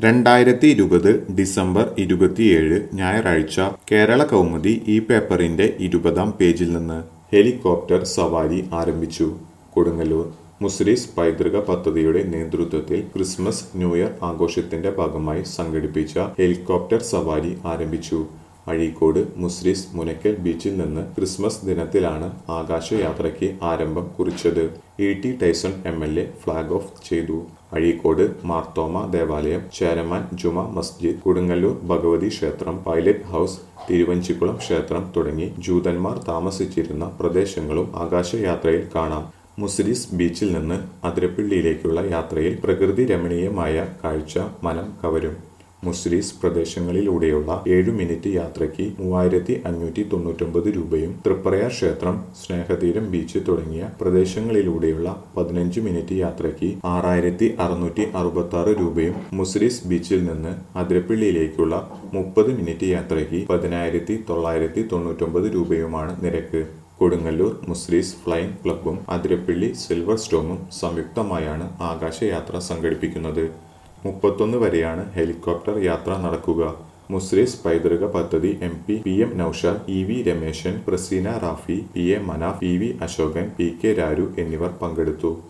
രണ്ടായിരത്തി ഇരുപത് ഡിസംബർ ഇരുപത്തിയേഴ് ഞായറാഴ്ച കേരള കൗമുദി ഈ പേപ്പറിന്റെ ഇരുപതാം പേജിൽ നിന്ന് ഹെലികോപ്റ്റർ സവാരി ആരംഭിച്ചു കൊടുങ്ങല്ലൂർ മുസ്ലിസ് പൈതൃക പദ്ധതിയുടെ നേതൃത്വത്തിൽ ക്രിസ്മസ് ന്യൂ ഇയർ ആഘോഷത്തിന്റെ ഭാഗമായി സംഘടിപ്പിച്ച ഹെലികോപ്റ്റർ സവാരി ആരംഭിച്ചു അഴീക്കോട് മുസ്ലിസ് മുനക്കൽ ബീച്ചിൽ നിന്ന് ക്രിസ്മസ് ദിനത്തിലാണ് ആകാശയാത്രയ്ക്ക് ആരംഭം കുറിച്ചത് E T Taison M L A flag off ചെയ്തു അഴീക്കോട് മാർത്തോമ ദേവാലയം ചേരമാൻ ജുമ മസ്ജിദ് കൊടുങ്ങല്ലൂർ ഭഗവതി ക്ഷേത്രം പൈലറ്റ് ഹൗസ് തിരുവഞ്ചിക്കുളം ക്ഷേത്രം തുടങ്ങി ജൂതന്മാർ താമസിച്ചിരുന്ന പ്രദേശങ്ങളും ആകാശയാത്രയിൽ കാണാം മുസ്ലിസ് ബീച്ചിൽ നിന്ന് അതിരപ്പള്ളിയിലേക്കുള്ള യാത്രയിൽ പ്രകൃതി രമണീയമായ കാഴ്ച മനം കവരും മുസ്ലിസ് പ്രദേശങ്ങളിലൂടെയുള്ള ഏഴു മിനിറ്റ് യാത്രയ്ക്ക് മൂവായിരത്തി അഞ്ഞൂറ്റി തൊണ്ണൂറ്റൊമ്പത് രൂപയും തൃപ്രയാർ ക്ഷേത്രം സ്നേഹതീരം ബീച്ച് തുടങ്ങിയ പ്രദേശങ്ങളിലൂടെയുള്ള പതിനഞ്ച് മിനിറ്റ് യാത്രയ്ക്ക് ആറായിരത്തി അറുന്നൂറ്റി അറുപത്തി ആറ് രൂപയും മുസ്ലിസ് ബീച്ചിൽ നിന്ന് അതിരപ്പള്ളിയിലേക്കുള്ള മുപ്പത് മിനിറ്റ് യാത്രയ്ക്ക് പതിനായിരത്തി തൊള്ളായിരത്തി തൊണ്ണൂറ്റൊമ്പത് രൂപയുമാണ് നിരക്ക് കൊടുങ്ങല്ലൂർ മുസ്ലിസ് ഫ്ലൈയിങ് ക്ലബ്ബും അതിരപ്പള്ളി സിൽവർ സ്റ്റോമും സംയുക്തമായാണ് ആകാശയാത്ര സംഘടിപ്പിക്കുന്നത് മുപ്പത്തൊന്ന് വരെയാണ് ഹെലികോപ്റ്റർ യാത്ര നടക്കുക മുസ്ലിസ് പൈതൃക പദ്ധതി M P P M Noushad E V Rameshan Praseena Rafi P A Manaf P V Ashokan P K Raru എന്നിവർ പങ്കെടുത്തു